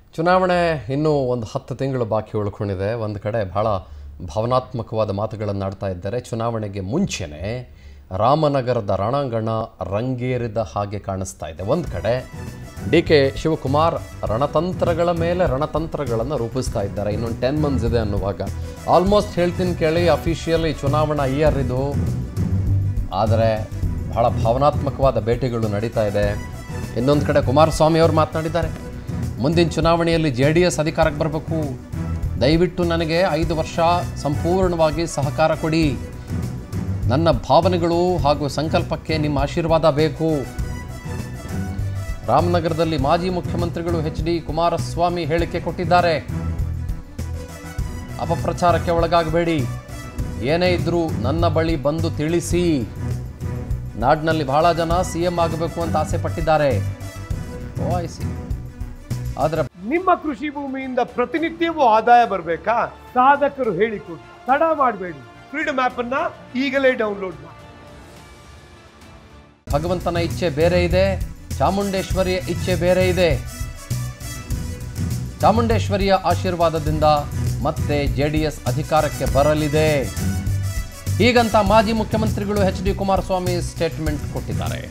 ಚುನಾವಣೆ ಇನ್ನೂ ಒಂದು ಹತ್ತು ತಿಂಗಳು ಬಾಕಿ ಉಳ್ಕೊಂಡಿದೆ ಒಂದು ಕಡೆ ಬಹಳ ಭಾವನಾತ್ಮಕವಾದ ಮಾತುಗಳನ್ನು ಆಡ್ತಾ ಇದ್ದಾರೆ ಚುನಾವಣೆಗೆ ಮುಂಚೆನೇ ರಾಮನಗರದ ರಣಾಂಗಣ ರಂಗೇರಿದ ಹಾಗೆ ಕಾಣಿಸ್ತಾ ಇದೆ ಒಂದು ಕಡೆ ಡಿ ಕೆ ಶಿವಕುಮಾರ್ ರಣತಂತ್ರಗಳ ಮೇಲೆ ರಣತಂತ್ರಗಳನ್ನು ರೂಪಿಸ್ತಾ ಇದ್ದಾರೆ ಇನ್ನೊಂದು ಟೆನ್ ಮಂತ್ಸ್ ಇದೆ ಅನ್ನುವಾಗ ಆಲ್ಮೋಸ್ಟ್ ಹೇಳ್ತೀನಿ ಕೇಳಿ ಅಫಿಷಿಯಲಿ ಚುನಾವಣಾ ಇಯರ್ ಇದು ಆದರೆ ಬಹಳ ಭಾವನಾತ್ಮಕವಾದ ಭೇಟಿಗಳು ನಡೀತಾ ಇದೆ ಇನ್ನೊಂದು ಕಡೆ ಕುಮಾರಸ್ವಾಮಿ ಅವರು ಮಾತನಾಡಿದ್ದಾರೆ ಮುಂದಿನ ಚುನಾವಣೆಯಲ್ಲಿ ಜೆ ಡಿ ಎಸ್ ಅಧಿಕಾರಕ್ಕೆ ಬರಬೇಕು ದಯವಿಟ್ಟು ನನಗೆ ಐದು ವರ್ಷ ಸಂಪೂರ್ಣವಾಗಿ ಸಹಕಾರ ಕೊಡಿ ನನ್ನ ಭಾವನೆಗಳು ಹಾಗೂ ಸಂಕಲ್ಪಕ್ಕೆ ನಿಮ್ಮ ಆಶೀರ್ವಾದ ಬೇಕು ರಾಮನಗರದಲ್ಲಿ ಮಾಜಿ ಮುಖ್ಯಮಂತ್ರಿಗಳು ಎಚ್ ಡಿ ಕುಮಾರಸ್ವಾಮಿ ಹೇಳಿಕೆ ಕೊಟ್ಟಿದ್ದಾರೆ ಅಪಪ್ರಚಾರಕ್ಕೆ ಒಳಗಾಗಬೇಡಿ ಏನೇ ಇದ್ರೂ ನನ್ನ ಬಳಿ ಬಂದು ತಿಳಿಸಿ ನಾಡಿನಲ್ಲಿ ಬಹಳ ಜನ ಸಿ ಎಂ ಆಗಬೇಕು ಅಂತ ಆಸೆ ಪಟ್ಟಿದ್ದಾರೆ ಓ ಐ ಸಿ ಆದರೆ ನಿಮ್ಮ ಕೃಷಿ ಭೂಮಿಯಿಂದ ಪ್ರತಿನಿತ್ಯವೂ ಆದಾಯ ಬರಬೇಕಾ ಸಾಧಕರು ಹೇಳಿಕೊಡಿ ತಡ ಮಾಡಬೇಡಿ ಫ್ರೀಡಮ್ ಆಪ್ ಅನ್ನ ಈಗಲೇ ಡೌನ್ಲೋಡ್ ಮಾಡಿ ಭಗವಂತನ ಇಚ್ಛೆ ಬೇರೆ ಇದೆ ಚಾಮುಂಡೇಶ್ವರಿಯ ಇಚ್ಛೆ ಬೇರೆ ಇದೆ ಚಾಮುಂಡೇಶ್ವರಿಯ ಆಶೀರ್ವಾದದಿಂದ ಮತ್ತೆ ಜೆ ಡಿ ಎಸ್ ಅಧಿಕಾರಕ್ಕೆ ಬರಲಿದೆ ಹೀಗಂತ ಮಾಜಿ ಮುಖ್ಯಮಂತ್ರಿಗಳು ಎಚ್ ಡಿ ಕುಮಾರಸ್ವಾಮಿ ಸ್ಟೇಟ್ಮೆಂಟ್ ಕೊಟ್ಟಿದ್ದಾರೆ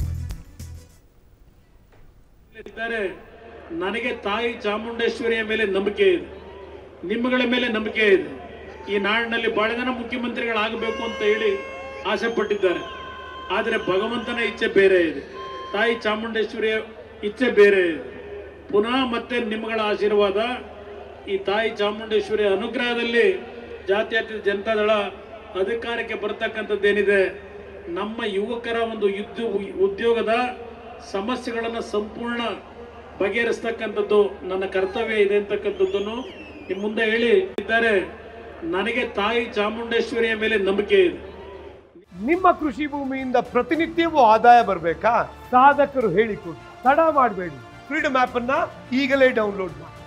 ಇದ್ದಾರೆ ನನಗೆ ತಾಯಿ ಚಾಮುಂಡೇಶ್ವರಿಯ ಮೇಲೆ ನಂಬಿಕೆ ಇದೆ ನಿಮ್ಮಗಳ ಮೇಲೆ ನಂಬಿಕೆ ಇದೆ ಈ ನಾಡಿನಲ್ಲಿ ಬಹಳ ಜನ ಮುಖ್ಯಮಂತ್ರಿಗಳಾಗಬೇಕು ಅಂತ ಹೇಳಿ ಆಸೆ ಪಟ್ಟಿದ್ದಾರೆ ಆದರೆ ಭಗವಂತನ ಇಚ್ಛೆ ಬೇರೆ ಇದೆ ತಾಯಿ ಚಾಮುಂಡೇಶ್ವರಿಯ ಇಚ್ಛೆ ಬೇರೆ ಇದೆ ಪುನಃ ಮತ್ತೆ ನಿಮ್ಮಗಳ ಆಶೀರ್ವಾದ ಈ ತಾಯಿ ಚಾಮುಂಡೇಶ್ವರಿಯ ಅನುಗ್ರಹದಲ್ಲಿ ಜಾತ್ಯತೀತ ಜನತಾದಳ ಅಧಿಕಾರಕ್ಕೆ ಬರ್ತಕ್ಕಂಥದ್ದೇನಿದೆ ನಮ್ಮ ಯುವಕರ ಒಂದು ಯುದ್ಧ ಉದ್ಯೋಗದ ಸಮಸ್ಯೆಗಳನ್ನು ಸಂಪೂರ್ಣ ಬಗೆಹರಿಸ್ತಕ್ಕಂಥದ್ದು ನನ್ನ ಕರ್ತವ್ಯ ಇದೆ ಅಂತಕ್ಕಂಥದ್ದನ್ನು ನಿಮ್ಮ ಮುಂದೆ ಹೇಳಿ ಇದ್ದಾರೆ ನನಗೆ ತಾಯಿ ಚಾಮುಂಡೇಶ್ವರಿಯ ಮೇಲೆ ನಂಬಿಕೆ ಇದೆ ನಿಮ್ಮ ಕೃಷಿ ಭೂಮಿಯಿಂದ ಪ್ರತಿನಿತ್ಯವೂ ಆದಾಯ ಬರಬೇಕಾ ಸಾಧಕರು ಹೇಳಿಕೊಡಿ ತಡ ಮಾಡಬೇಡಿ ಫ್ರೀಡಮ್ ಆಪ್ ಅನ್ನ ಈಗಲೇ ಡೌನ್ಲೋಡ್ ಮಾಡಿ